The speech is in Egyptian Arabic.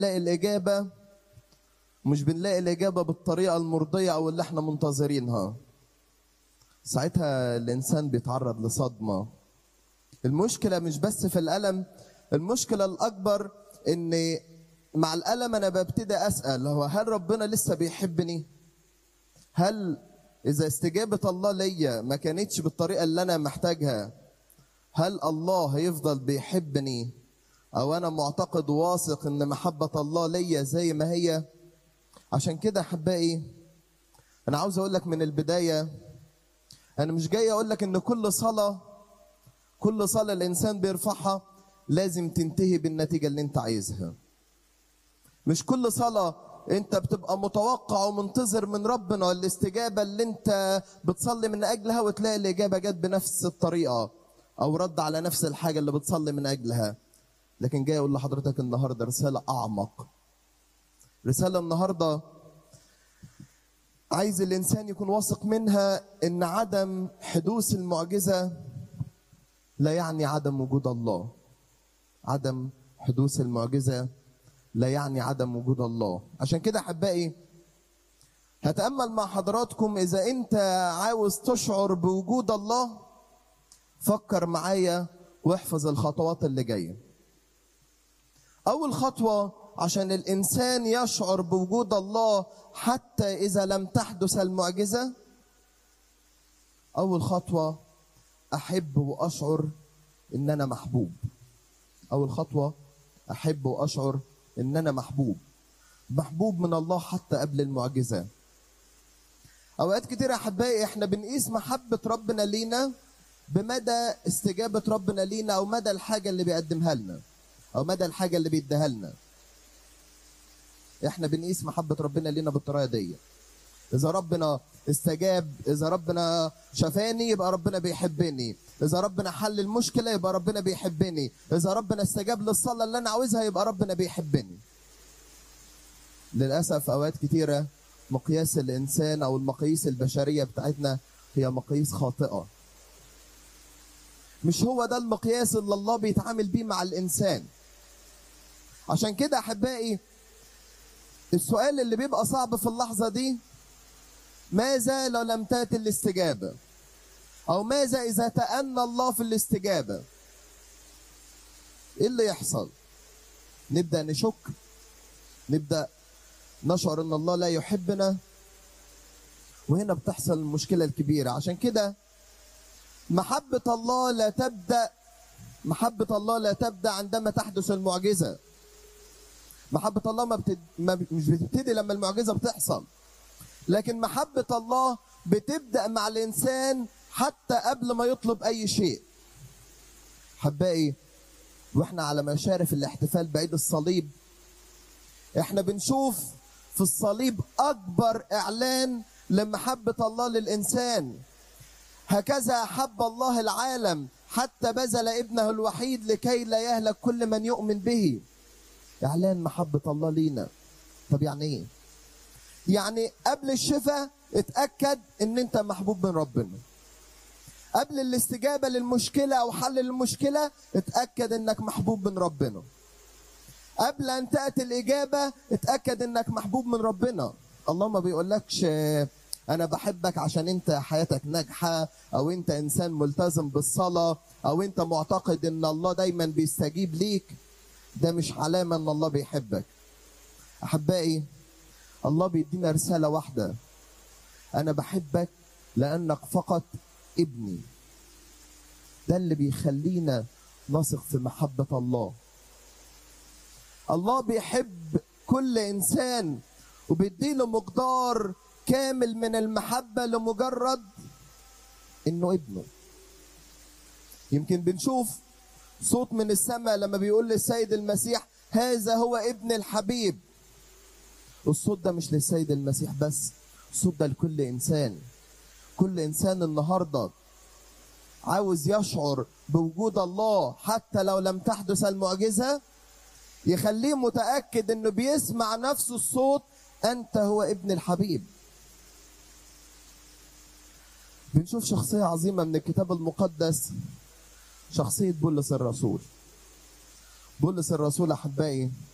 بنلاقي الإجابة مش بنلاقي الإجابة بالطريقة المرضية أو اللي احنا منتظرينها ساعتها الإنسان بيتعرض لصدمة المشكلة مش بس في الألم المشكلة الأكبر إن مع الألم أنا ببتدي أسأل هو هل ربنا لسه بيحبني؟ هل إذا استجابة الله ليا ما كانتش بالطريقة اللي أنا محتاجها هل الله هيفضل بيحبني أو أنا معتقد واثق إن محبة الله ليا زي ما هي عشان كده أحبائي أنا عاوز أقول لك من البداية أنا مش جاي أقول لك إن كل صلاة كل صلاة الإنسان بيرفعها لازم تنتهي بالنتيجة اللي أنت عايزها مش كل صلاة أنت بتبقى متوقع ومنتظر من ربنا الاستجابة اللي أنت بتصلي من أجلها وتلاقي الإجابة جت بنفس الطريقة أو رد على نفس الحاجة اللي بتصلي من أجلها لكن جاي أقول لحضرتك النهاردة رسالة أعمق رسالة النهاردة عايز الإنسان يكون واثق منها إن عدم حدوث المعجزة لا يعني عدم وجود الله عدم حدوث المعجزة لا يعني عدم وجود الله عشان كده أحبائي هتأمل مع حضراتكم إذا أنت عاوز تشعر بوجود الله فكر معايا واحفظ الخطوات اللي جاية أول خطوة عشان الإنسان يشعر بوجود الله حتى إذا لم تحدث المعجزة أول خطوة أحب وأشعر إن أنا محبوب أول خطوة أحب وأشعر إن أنا محبوب محبوب من الله حتى قبل المعجزة أوقات كتير أحبائي إحنا بنقيس محبة ربنا لينا بمدى استجابة ربنا لينا أو مدى الحاجة اللي بيقدمها لنا أو مدى الحاجة اللي بيديها لنا إحنا بنقيس محبة ربنا لينا بالطريقة دي إذا ربنا استجاب إذا ربنا شفاني يبقى ربنا بيحبني إذا ربنا حل المشكلة يبقى ربنا بيحبني إذا ربنا استجاب للصلاة اللي أنا عاوزها يبقى ربنا بيحبني للأسف أوقات كتيرة مقياس الإنسان أو المقاييس البشرية بتاعتنا هي مقاييس خاطئة مش هو ده المقياس اللي الله بيتعامل بيه مع الإنسان عشان كده أحبائي السؤال اللي بيبقى صعب في اللحظة دي ماذا لو لم تأتي الاستجابة أو ماذا إذا تأنى الله في الاستجابة إيه اللي يحصل نبدأ نشك نبدأ نشعر أن الله لا يحبنا وهنا بتحصل المشكلة الكبيرة عشان كده محبة الله لا تبدأ محبة الله لا تبدأ عندما تحدث المعجزة محبة الله ما, بتد... ما ب... مش بتبتدي لما المعجزة بتحصل لكن محبة الله بتبدأ مع الإنسان حتى قبل ما يطلب أي شيء حبائي واحنا على مشارف الاحتفال بعيد الصليب احنا بنشوف في الصليب أكبر إعلان لمحبة الله للإنسان هكذا أحب الله العالم حتى بذل ابنه الوحيد لكي لا يهلك كل من يؤمن به إعلان محبة الله لينا طب يعني إيه؟ يعني قبل الشفاء اتأكد إن أنت محبوب من ربنا قبل الاستجابة للمشكلة أو حل المشكلة اتأكد إنك محبوب من ربنا قبل أن تأتي الإجابة اتأكد إنك محبوب من ربنا الله ما بيقولكش أنا بحبك عشان أنت حياتك ناجحة أو أنت إنسان ملتزم بالصلاة أو أنت معتقد إن الله دايما بيستجيب ليك ده مش علامة إن الله بيحبك أحبائي الله بيدينا رسالة واحدة أنا بحبك لأنك فقط ابني ده اللي بيخلينا نثق في محبة الله الله بيحب كل إنسان وبيديله مقدار كامل من المحبة لمجرد إنه ابنه يمكن بنشوف صوت من السماء لما بيقول للسيد المسيح هذا هو ابن الحبيب الصوت ده مش للسيد المسيح بس الصوت ده لكل انسان كل انسان النهارده عاوز يشعر بوجود الله حتى لو لم تحدث المعجزه يخليه متاكد انه بيسمع نفس الصوت انت هو ابن الحبيب بنشوف شخصيه عظيمه من الكتاب المقدس شخصيه بولس الرسول بولس الرسول احبائي